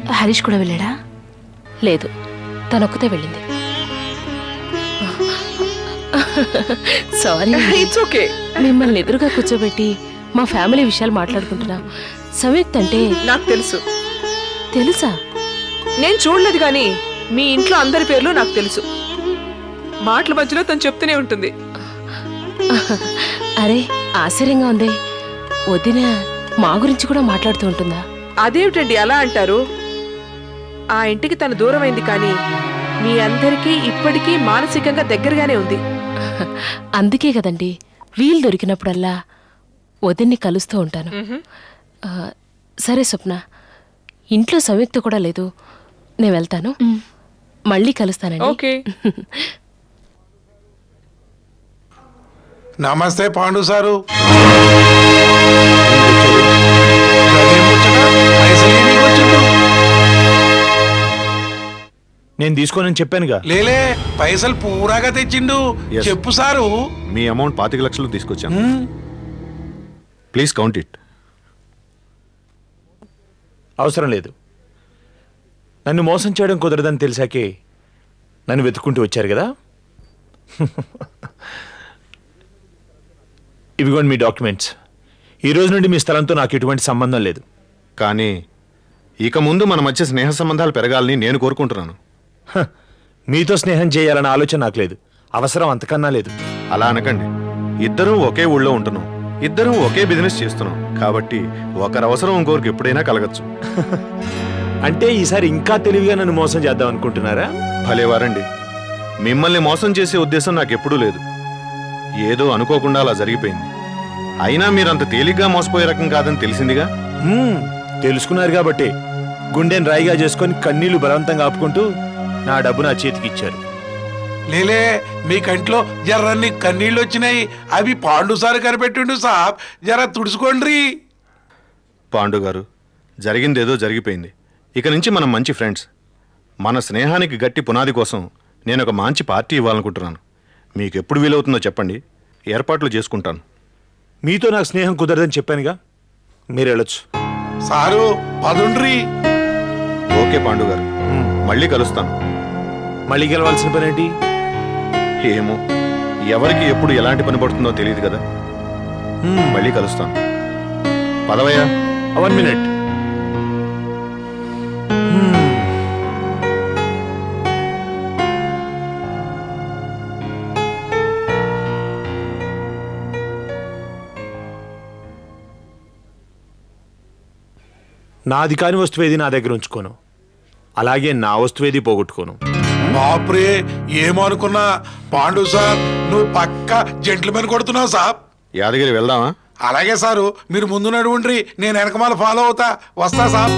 హరీష్ కూడా వెళ్ళాడా లేదు తనొక్కతే వెళ్ళింది సారీ ఇట్స్ ఓకే మిమ్మల్ని ఎదురుగా కూర్చోబెట్టి మా ఫ్యామిలీ విషయాలు మాట్లాడుకుంటున్నాం సంయుక్త్ అంటే నాకు తెలుసు తెలుసా నేను చూడలేదు కానీ మీ ఇంట్లో అందరి పేర్లు నాకు తెలుసు మాటల మధ్యలో తను చెప్తూనే ఉంటుంది అరే ఆశ్చర్యంగా ఉంది వదిన మా గురించి కూడా మాట్లాడుతూ ఉంటుందా అదేమిటండి అలా అంటారు ఆ ఇంటికి తను దూరమైంది కానీ మీ అందరికీ ఇప్పటికీ మానసికంగా దగ్గరగానే ఉంది అందుకే కదండి వీలు దొరికినప్పుడల్లా వదిన్ని కలుస్తూ ఉంటాను ఆ, సరే స్వప్న ఇంట్లో సంయుక్త కూడా లేదు నేను వెళ్తాను మళ్ళీ కలుస్తానండి ఓకే నమస్తే పాండు సారు గదేం ముచ్చట? పైసలు ఏమీకి వచ్చిండు? నేను తీసుకోనని చెప్పానుగా లేలే పైసలు పూరాగా తెచ్చిండు Yes. చెప్పు సారు మీ అమౌంట్ పాతిక లక్షలు తీసుకొచ్చాను హ్మ్. ప్లీజ్ కౌంట్ ఇట్ అవసరం లేదు నన్ను మోసం చేయడం కుదరదని తెలిసాకే నన్ను వెతుక్కుంటూ వచ్చారు కదా ఇవిగోండి మీ డాక్యుమెంట్స్ ఈ రోజు నుండి మీ స్థలంతో నాకు ఎటువంటి సంబంధం లేదు కానీ ఇక ముందు మన మధ్య స్నేహ సంబంధాలు పెరగాలని నేను కోరుకుంటున్నాను హ, మీతో స్నేహం చేయాలన్న ఆలోచన నాకు లేదు అవసరం అంతకన్నా లేదు అలా అనకండి ఇద్దరం ఒకే ఊళ్ళో ఉంటున్నాం ఇద్దరం ఒకే బిజినెస్ చేస్తున్నాం కాబట్టి ఒకరి అవసరం ఇంకొకరికి ఎప్పుడైనా కలగచ్చు అంటే ఈసారి ఇంకా తెలివిగా నన్ను మోసం చేద్దాం అనుకుంటున్నారా భలేవారండి మిమ్మల్ని మోసం చేసే ఉద్దేశం నాకు ఎప్పుడూ లేదు ఏదో అనుకోకుండా అలా జరిగిపోయింది అయినా మీరు అంత తేలిగ్గా మోసపోయే రకం కాదని తెలిసిందిగా మ్మ్, తెలుసుకున్నారు కాబట్టి గుండెని రాయిగా చేసుకొని కన్నీళ్లు బలవంతంగా ఆపుకుంటూ నా డబ్బు నా చేతికి ఇచ్చారు లేలే మీ కంట్లో జర్రన్ని కన్నీళ్ళు వచ్చినాయి అవి పాండు సారు కనిపెట్టిండు సాబ్ జర తుడుచుకోండి పాండు గారు జరిగిందేదో జరిగిపోయింది ఇక నుంచి మనం మంచి ఫ్రెండ్స్ మన స్నేహానికి గట్టి పునాది కోసం నేను ఒక మంచి పార్టీ ఇవ్వాలనుకుంటున్నాను మీకు ఎప్పుడు వీలవుతుందో చెప్పండి ఏర్పాట్లు చేసుకుంటాను మీతో నాకు స్నేహం కుదరదని చెప్పానుగా మీరు వెళ్ళొచ్చు సారు పదుండ్రి ఓకే పాండు గారు మళ్ళీ కలుస్తాను మళ్ళీ గెలవాల్సిన పని ఏంటి ఏమో ఎవరికి ఎప్పుడు ఎలాంటి పని పడుతుందో తెలియదు కదా మళ్ళీ కలుస్తాను పదవయ్యా వన్ మినిట్ నాది కాని వస్తువేది నా దగ్గర ఉంచుకోను అలాగే నా వస్తువేది పోగొట్టుకోను బాప్రే ఏమో అనుకున్నా పాండు సార్ నువ్వు పక్క జెంట్లమెన్ కొడుతున్నావు సాబ్ యాదగిరి వెళ్దామా అలాగే సారు మీరు ముందు నడువుండ్రి నేను వెనకమాల ఫాలో అవుతా వస్తా సాబ్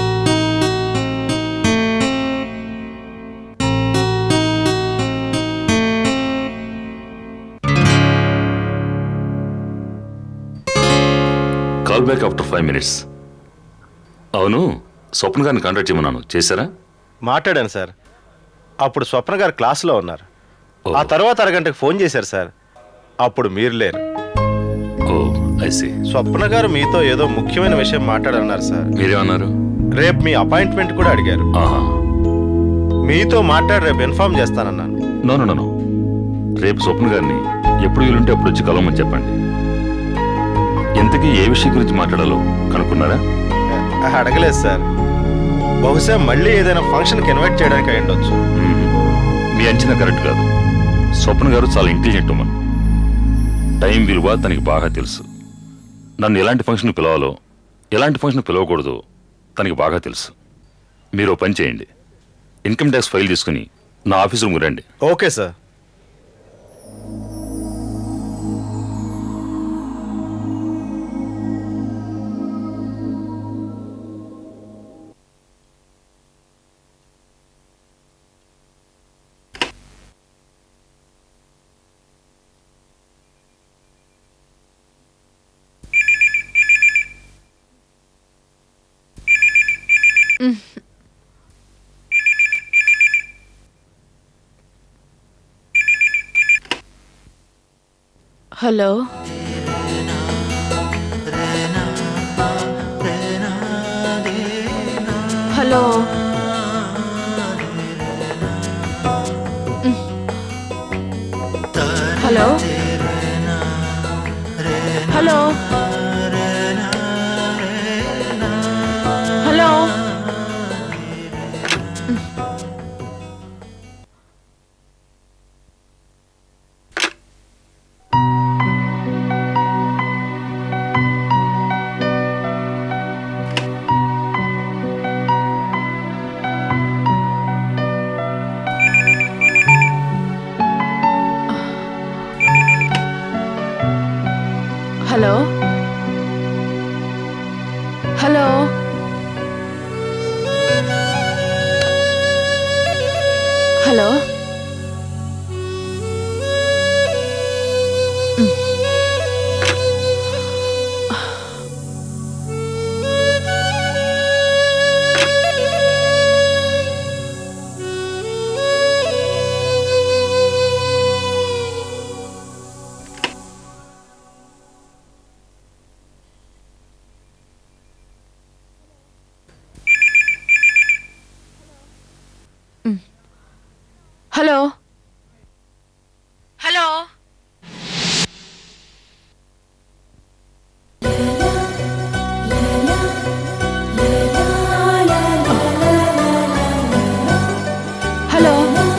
call back after five minutes అవును స్వప్న గారిని కాంటాక్ట్ చేయమన్నాను చేశారా మాట్లాడాను సార్ అప్పుడు స్వప్న గారు క్లాసులో ఉన్నారు ఓ. ఆ తర్వాత అరగంటకు ఫోన్ చేశారు సార్ అప్పుడు మీరు లేరు ఓ ఐసి స్వప్న గారు మీతో ఏదో ముఖ్యమైన విషయం మాట్లాడన్నారు సార్ మీరేమన్నారు రేపు మీ అపాయింట్మెంట్ కూడా అడిగారు ఆహా మీతో మాట్లాడి రేపు ఇన్ఫార్మ్ చేస్తానన్నాను నో నో నో, నో రేపు స్వప్న గారిని ఎప్పుడు వీలుంటే అప్పుడు వచ్చి కలవమని చెప్పండి ఇంతకీ ఏ విషయం గురించి మాట్లాడాలో కనుక్కున్నారా ఆ, అడగలేదు సార్ బహుశా మళ్ళీ ఏదైనా ఫంక్షన్కి ఇన్వైట్ చేయడానికి అయి ఉండొచ్చు మ్మ్. మీ అంచనా కరెక్ట్ కాదు స్వప్న గారు చాలా ఇంటెలిజెంట్ ఉమన్ టైం విలువ తనకి బాగా తెలుసు నన్ను ఎలాంటి ఫంక్షన్ పిలవాలో ఎలాంటి ఫంక్షన్ పిలవకూడదో తనకి బాగా తెలుసు మీరు ఓ పని చేయండి ఇన్కమ్ ట్యాక్స్ ఫైల్ తీసుకుని నా ఆఫీస్ రూమ్కి రండి okay sir hello hello hello hello hello hello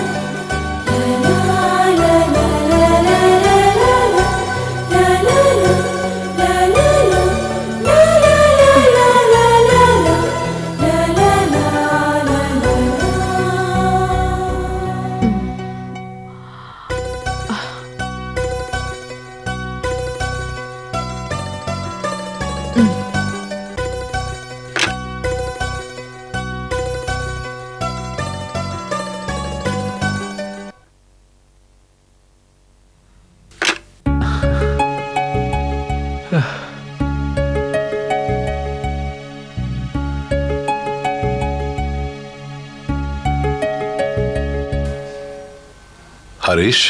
Harish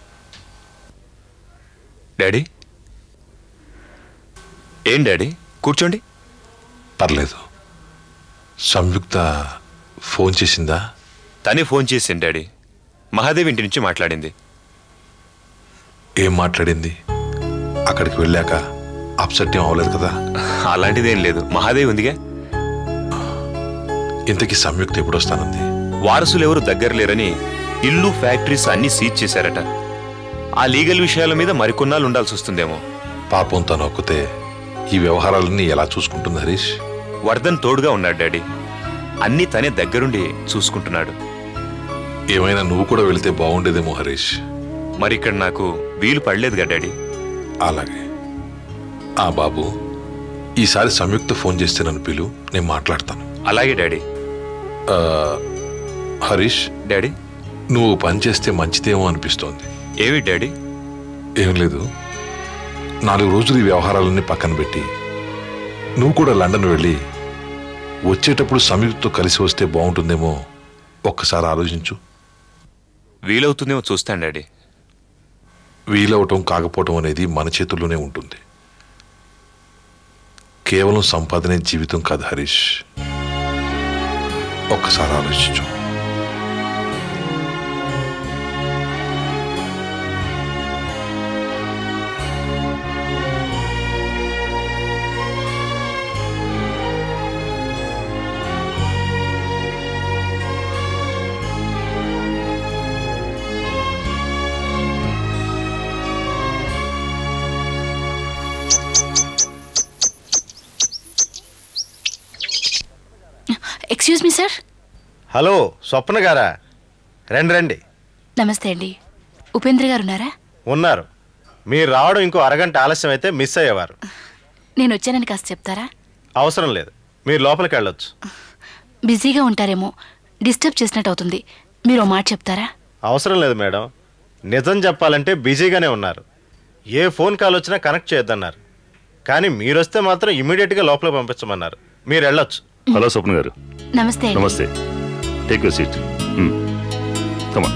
daddy ఏం డాడీ కూర్చోండి పర్లేదు సంయుక్త ఫోన్ చేసిందా తనే ఫోన్ చేసింది డాడీ మహాదేవ్ ఇంటి నుంచి మాట్లాడింది ఏం మాట్లాడింది అక్కడికి వెళ్ళాక అప్సెట్ ఏం అవ్వలేదు కదా అలాంటిదేం లేదు మహాదేవ్ ఉందిగా ఇంతకీ సంయుక్త ఎప్పుడు వస్తానంది వారసులు ఎవరు దగ్గర లేరని ఇల్లు ఫ్యాక్టరీస్ అన్ని సీజ్ చేశారట ఆ లీగల్ విషయాల మీద మరికొన్నాళ్ళు ఉండాల్సి వస్తుందేమో పాపం తను ఒక్కతే ఈ వ్యవహారాలన్నీ ఎలా చూసుకుంటుంది హరీష్ వర్ధన్ తోడుగా ఉన్నాడు డాడీ అన్నీ తనే దగ్గరుండి చూసుకుంటున్నాడు ఏమైనా నువ్వు కూడా వెళితే బాగుండేదేమో హరీష్ మరి ఇక్కడ నాకు వీలు పడలేదుగా డాడీ అలాగే ఆ బాబు ఈసారి సంయుక్త ఫోన్ చేస్తే నన్ను పిలు నేను మాట్లాడతాను అలాగే డాడీ ఆ, హరీష్ డాడీ నువ్వు పని చేస్తే మంచిదేమో అనిపిస్తోంది ఏమి డాడీ ఏం లేదు నాలుగు రోజులు ఈ వ్యవహారాలన్నీ పక్కన పెట్టి నువ్వు కూడా లండన్ వెళ్ళి వచ్చేటప్పుడు సంయుక్తతో కలిసి వస్తే బాగుంటుందేమో ఒక్కసారి ఆలోచించు వీలవుతుందేమో చూస్తాను డాడీ వీలవటం కాకపోవటం అనేది మన చేతుల్లోనే ఉంటుంది కేవలం సంపాదనే జీవితం కాదు హరీష్ ఒక్కసారి ఆలోచించు excuse me sir hello Swapna గారా రండి రండి నమస్తే అండి ఉపేంద్ర గారు ఉన్నారా ఉన్నారు మీరు రావడం ఇంకో అరగంట ఆలస్యం అయితే మిస్ అయ్యేవారు నేను వచ్చానని కాస్త చెప్తారా అవసరం లేదు మీరు లోపలికి వెళ్ళొచ్చు బిజీగా ఉంటారేమో డిస్టర్బ్ చేసినట్టు అవుతుంది మీరు ఓ మాట చెప్తారా అవసరం లేదు మేడం నిజం చెప్పాలంటే బిజీగానే ఉన్నారు ఏ ఫోన్ కాల్ వచ్చినా కనెక్ట్ చేయొద్దన్నారు కానీ మీరు వస్తే మాత్రం ఇమీడియట్గా లోపల పంపించమన్నారు మీరు వెళ్ళొచ్చు హలో స్వప్న గారు నమస్తే అండి నమస్తే టేక్ యూర్ సీట్ కమా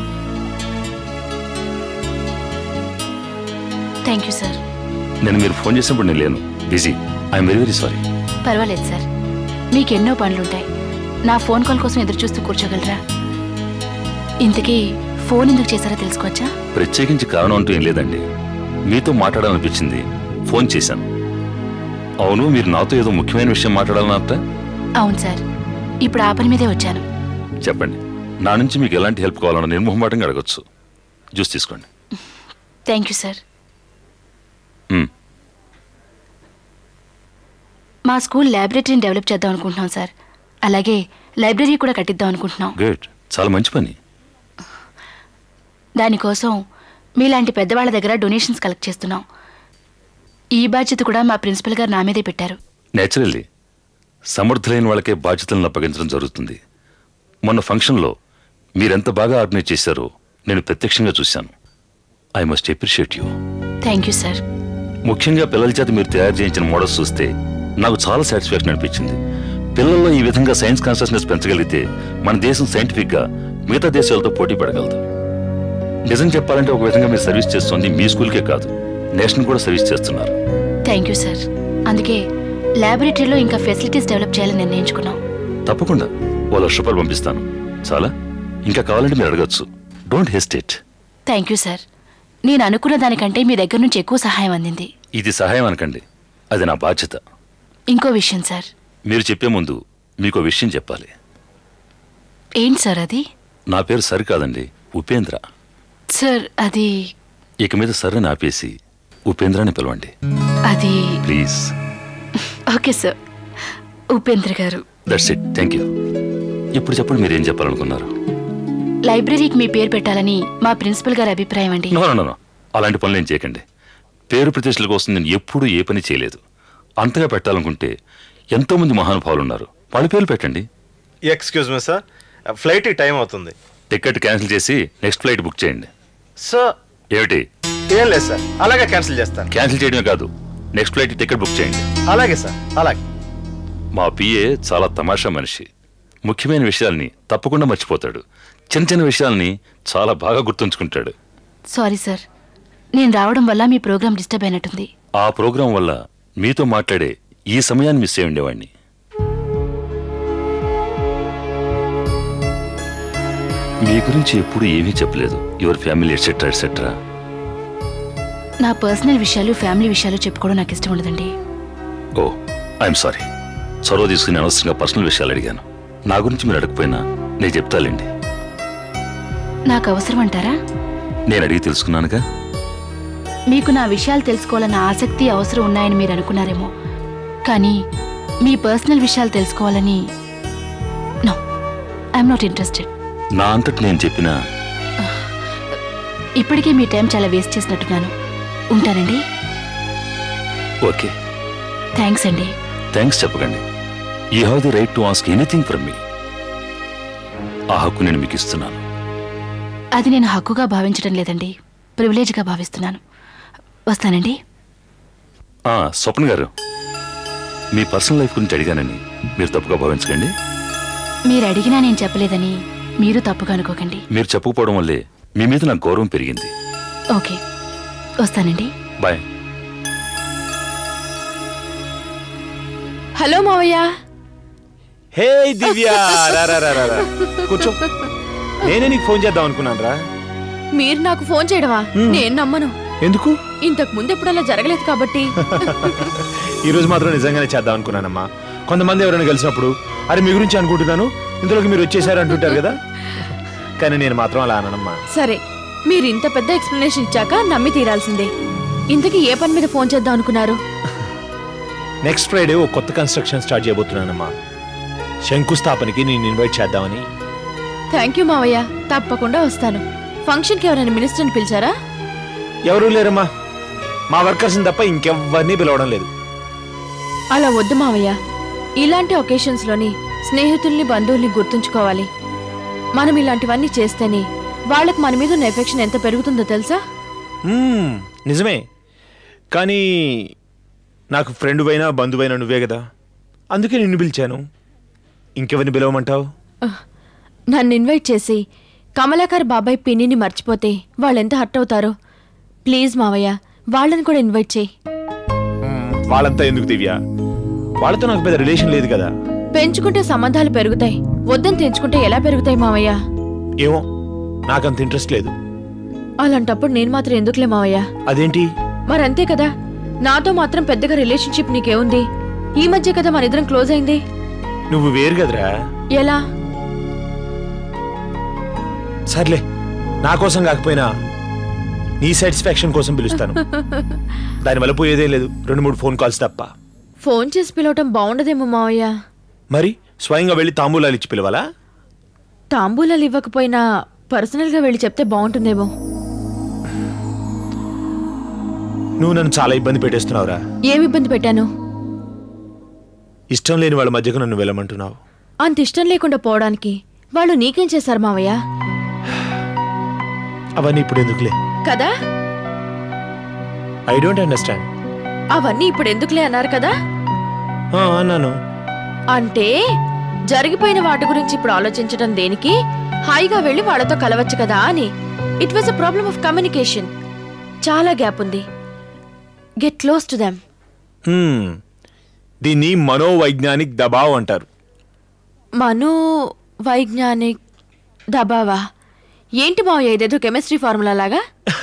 థ్యాంక్ యూ సార్ నేను మీరు ఫోన్ చేసినప్పుడు నేను లేను busy I'm very very sorry పర్వాలేదు సార్ మీకు ఎన్నో పనులుంటాయి నా ఫోన్ కాల్ కోసం ఎదురు చూస్తూ కూర్చోగలరా ఇంతకీ ఫోన్ ఎందుకు చేశారో తెలుసుకోవచ్చా ప్రత్యేకించి కారణం అంటూ ఏం లేదండి మీతో మాట్లాడాలనిపించింది ఫోన్ చేశాను అవును మీరు నాతో ఏదో ముఖ్యమైన విషయం మాట్లాడాలన్నట్ట అవును సార్ ఇప్పుడు ఆ పని మీదే వచ్చాను చెప్పండి నా నుంచి మీకు ఎలాంటి హెల్ప్ కావాలన్న నిర్మోహమాటంగా అడగచ్చు జ్యూస్ తీసుకోండి థ్యాంక్ యూ సార్ మ్మ్. మా స్కూల్ లైబ్రరీని డెవలప్ చేద్దాం అనుకుంటున్నాం సార్ అలాగే లైబ్రరీ కూడా కట్టిద్దాం అనుకుంటున్నాం గుడ్ చాలా మంచి పని దానికోసం మీలాంటి పెద్దవాళ్ళ దగ్గర డొనేషన్స్ కలెక్ట్ చేస్తున్నాం ఈ బాధ్యత కూడా మా ప్రిన్సిపల్ గారు నా మీదే పెట్టారు నేచురల్లీ సమర్థులైన వాళ్ళకే బాధ్యతలను అప్పగించడం జరుగుతుంది మొన్న ఫంక్షన్లో మీరెంత బాగా ఆర్గనైజ్ చేశారో నేను ప్రత్యక్షంగా చూశాను I must appreciate you thank you sir ముఖ్యంగా పిల్లల చేత మీరు తయారు చేయించిన మోడల్స్ చూస్తే నాకు చాలా సాటిస్ఫాక్షన్ అనిపించింది పిల్లల్లో ఈ విధంగా సైన్స్ కాన్షియస్నెస్ పెంచగలిగితే మన దేశం సైంటిఫిక్ గా మిగతా దేశాలతో పోటీ పడగలదు నిజం చెప్పాలంటే ఒక విధంగా మీరు సర్వీస్ చేస్తుంది మీ స్కూల్కే కాదు నేషన్ కూడా సర్వీస్ చేస్తున్నారు థ్యాంక్ యూ సార్ అందుకే ల్యాబొరేటరీలో ఇంకా ఫెసిలిటీస్ డెవలప్ చేయాలని నిర్ణయించుకున్నాం తప్పకుండా ఓ లక్ష రూపాయలు పంపిస్తాను చాలా ఇంకా కావాలంటే మీరు అడగచ్చు don't hesitate thank you sir నేను అనుకున్న దానికంటే మీ దగ్గర నుంచి ఎక్కువ సహాయం అందింది ఇది సహాయం అనకండి అది నా బాధ్యత ఇంకో విషయం సార్ మీరు చెప్పే ముందు మీకు విషయం చెప్పాలి ఏంటి సార్ అది నా పేరు సరి కాదండి ఉపేంద్ర సార్ అది ఇక మీద సర్రని ఆపేసి ఉపేంద్ర అని పిలవండి అది ప్లీజ్ ఓకే సార్ ఉపేంద్ర గారు దట్స్ ఇట్ థ్యాంక్ యూ ఇప్పుడు చెప్పండి మీరేం చెప్పాలనుకున్నారు లైబ్రరీకి మీ పేరు పెట్టాలని మా ప్రిన్సిపల్ గారి అభిప్రాయం అండి నో నో నో అలాంటి పనులు ఏం చేయకండి పేరు ప్రతిష్టల కోసం నేను ఎప్పుడూ ఏ పని చేయలేదు అంతగా పెట్టాలనుకుంటే ఎంతో మంది మహానుభావులు ఉన్నారు వాళ్ళ పేర్లు పెట్టండి ఎక్స్క్యూజ్ మీ సార్ ఫ్లైట్కి టైం అవుతుంది టికెట్ క్యాన్సిల్ చేసి నెక్స్ట్ ఫ్లైట్ బుక్ చేయండి సార్ ఏమిటి ఏం లేదు సార్ అలాగే క్యాన్సిల్ చేస్తాను క్యాన్సిల్ చేయడమే కాదు నెక్స్ట్ ఫ్లైట్ టికెట్ బుక్ చేయండి అలాగే సార్ అలాగే మా పిఏ చాలా తమాషా మనిషి ముఖ్యమైన విషయాల్ని తప్పకుండా మర్చిపోతాడు చిన్న చిన్న విషయాల్ని చాలా బాగా గుర్తుంచుకుంటాడు సారీ సార్ నేను రావడం వల్ల మీ ప్రోగ్రామ్ డిస్టర్బ్ అయినట్టుంది ఆ ప్రోగ్రాం వల్ల మీతో మాట్లాడే ఈ సమయాన్ని మిస్ అయి ఉండేవాడిని మీ గురించి ఎప్పుడు ఏమీ చెప్పలేదు యువర్ ఫ్యామిలీ ఎట్సెట్రా ఎట్సెట్రా నా పర్సనల్ విషయాలు ఫ్యామిలీ విషయాలు చెప్పుకోవడం నాకు ఇష్టం ఉండదండి ఓ ఐఎమ్ సారీ చొరవ తీసుకుని అనవసరంగా పర్సనల్ విషయాలు అడిగాను నా గురించి మీరు అడగపోయినా నేను చెప్తాలేండి నాకు అవసరం అంటారా నేను అడిగి తెలుసుకున్నానుగా మీకు నా విషయాలు తెలుసుకోవాలన్న ఆసక్తి అవసరం ఉన్నాయని మీరు అనుకున్నారేమో కానీ మీ పర్సనల్ విషయాలు తెలుసుకోవాలని నో ఐఎమ్ నాట్ ఇంట్రెస్టెడ్ నా అంతటి నేను చెప్పిన ఇప్పటికే మీ టైం చాలా వేస్ట్ చేసినట్టున్నాను ఉంటానండి ఓకే థ్యాంక్స్ అండి థ్యాంక్స్ చెప్పకండి you have the right to ask anything from me ఆ హక్కు నేను మీకు ఇస్తున్నాను అది నేను హక్కుగా భావించడం లేదండి ప్రివిలేజ్గా భావిస్తున్నాను వస్తానండి ఆ, స్వప్న గారు మీ పర్సనల్ లైఫ్ గురించి అడిగానని మీరు తప్పుగా భావించకండి మీరు అడిగినా నేను చెప్పలేదని మీరు తప్పుగా అనుకోకండి మీరు చెప్పకపోవడం వల్లే మీ మీద నాకు గౌరవం పెరిగింది ఓకే వస్తానండి బాయ్ హలో మావయ్య హే దివ్య రా రా రా రా రా. కూర్చో నేనే నీకు ఫోన్ చేద్దాం అనుకున్నాను రా మీరు నాకు ఫోన్ చేయడమా నేను నమ్మను ఎందుకు ఇంతకు ముందు ఎప్పుడు అలా జరగలేదు కాబట్టి ఈ రోజు మాత్రం నిజంగానే చేద్దాం అనుకున్నానమ్మా కొంతమంది ఎవరైనా కలిసినప్పుడు అరే మీ గురించి అనుకుంటున్నాను ఇందులోకి మీరు వచ్చేసారు అంటుంటారు కదా కానీ నేను మాత్రం అలా అననమ్మా సరే మీరు ఇంత పెద్ద ఎక్స్ప్లెనేషన్ ఇచ్చాక నమ్మి తీరాల్సిందే ఇంతకీ ఏ పని మీద ఫోన్ చేద్దాం అనుకున్నారు నెక్స్ట్ ఫ్రైడే ఓ కొత్త కన్స్ట్రక్షన్ స్టార్ట్ చేయబోతున్నానమ్మా శంకుస్థాపనకి నేను ఇన్వైట్ చేద్దామని థ్యాంక్ యూ మావయ్య తప్పకుండా వస్తాను ఫంక్షన్కి ఎవరైనా మినిస్టర్ని పిలిచారా ఎవరూ లేరమ్మా మా వర్కర్స్ని తప్ప ఇంకెవ్వరిని పిలవడం లేదు అలా వద్దు మావయ్య ఇలాంటి ఒకేషన్స్లోని స్నేహితుల్ని బంధువుల్ని గుర్తుంచుకోవాలి మనం ఇలాంటివన్నీ చేస్తేనే వాళ్ళకి మన మీద ఉన్న ఎఫెక్షన్ ఎంత పెరుగుతుందో తెలుసా మ్మ్, నిజమే కానీ నాకు ఫ్రెండ్ అయినా బంధువైనా నువ్వే కదా అందుకే నిన్ను పిలిచాను ఇంకెవరిని పిలవమంటావు నన్ను ఇన్వైట్ చేసి కమలాకర్ బాబాయ్ పిన్నిని మర్చిపోతే వాళ్ళెంత హర్ట్ అవుతారో ప్లీజ్ మావయ్య వాళ్ళని కూడా ఇన్వైట్ చేయి మ్మ్, వాళ్ళంతా ఎందుకు దివ్య వాళ్ళతో నాకు పెద్ద రిలేషన్ లేదు కదా పెంచుకుంటే సంబంధాలు పెరుగుతాయి వద్దని తెంచుకుంటే ఎలా పెరుగుతాయి మావయ్య ఏమో నాకంత ఇంట్రెస్ట్ లేదు అలాంటప్పుడు నేను మాత్రం ఎందుకులే మావయ్య అదేంటి మరంతే కదా నాతో మాత్రం పెద్దగా రిలేషన్షిప్ నీకేముంది ఈ మధ్య కదా మన ఇద్దరం క్లోజ్ అయింది నువ్వు వేరు కదరా ఎలా సర్లే నా కోసం కాకపోయినా నీ సాటిస్ఫాక్షన్ కోసం పిలుస్తాను దానివల్ల పోయేదే లేదు రెండు మూడు ఫోన్ కాల్స్ తప్ప ఫోన్ చేసి పిలవటం బాగుండదేమో మావయ్య మరి స్వయంగా వెళ్ళి తాంబూలాలు ఇచ్చి పిలవాలా తాంబూలాలు ఇవ్వకపోయినా పర్సనల్గా వెళ్ళి చెప్తే బాగుంటుందేమో నువ్వు నన్ను చాలా ఇబ్బంది పెట్టేస్తున్నావురా ఏమి ఇబ్బంది పెట్టాను ఇష్టం లేని వాళ్ళ మధ్యకు నన్ను వెళ్ళమంటున్నావు అంత ఇష్టం లేకుండా పోవడానికి వాళ్ళు నీకేం చేశారు మావయ్య అవన్నీ ఇప్పుడు ఎందుకులే కదా ఐ డోంట్ అండర్స్టాండ్ అవన్నీ ఇప్పుడు ఎందుకులే అన్నారు కదా అన్నాను అంటే జరిగిపోయిన వాటి గురించి ఇప్పుడు ఆలోచించడం దేనికి హాయిగా వెళ్ళి వాళ్ళతో కలవచ్చు కదా అని it was a problem of communication చాలా గ్యాప్ ఉంది get close to them hmm. దీన్ని మనోవైజ్ఞానిక్ దబావ్ అంటారు మను వైజ్ఞానిక్ దబావా ఏంటి మావయ్య ఇదేదో కెమిస్ట్రీ ఫార్ములా లాగా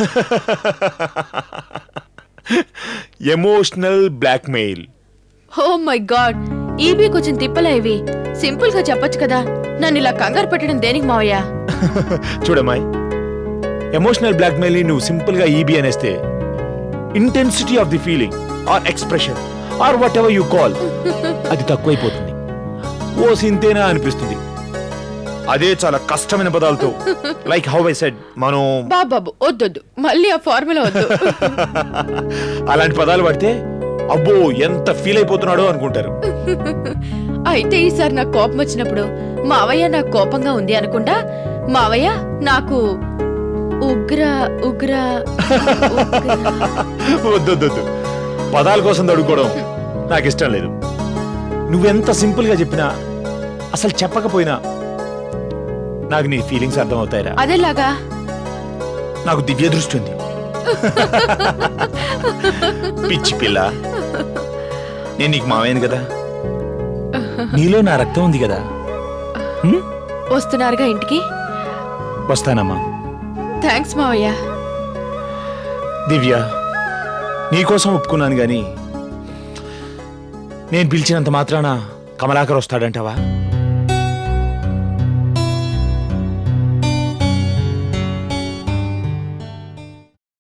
emotional blackmail oh my God EB కొంచెం తిప్పలే ఇవి సింపుల్ గా చెప్పొచ్చు కదా నన్ను ఇలా కంగారు పెట్టడం దేనికి మావయ్య చూడమ్మాయి ఎమోషనల్ బ్లాక్మెయిల్ నువ్వు సింపుల్ గా ఈబీ అనేస్తే intensity of the feeling or expression or whatever you call అది తక్కువైపోతుంది ఓ సింతేనా అనిపిస్తుంది అదే చాలా కష్టమైన పదాలతో లైక్ హౌ ఐ సెడ్ మనం బాబాబు వద్దొద్దు మళ్ళీ ఆ ఫార్ములా వద్దు అలాంటి పదాలు పడితే అబ్బో ఎంత ఫీల్ అయిపోతున్నాడో అనుకుంటారు అయితే ఈసారి నాకు కోపం వచ్చినప్పుడు మావయ్య నాకు కోపంగా ఉంది అనుకుంటా మావయ్య నాకు ఉగ్ర ఉగ్ర వద్దొద్దొద్దు పదాల కోసం తడుకోవడం నాకు ఇష్టం లేదు నువ్వెంత సింపుల్ గా చెప్పినా అసలు చెప్పకపోయినా నాకు నీ ఫీలింగ్స్ అర్థం అవుతాయిరా అదేలాగా నాకు దివ్య దృష్టి ఉంది పిచ్చి పిల్ల నేను నీకు మావేను కదా నీలో నా రక్తం ఉంది కదా హ్మ్? వస్తున్నారుగా ఇంటికి వస్తానమ్మా థ్యాంక్స్ మావయ్య దివ్య నీకోసం ఒప్పుకున్నాను గాని నేను పిలిచినంత మాత్రాన కమలాకర్ వస్తాడంటావా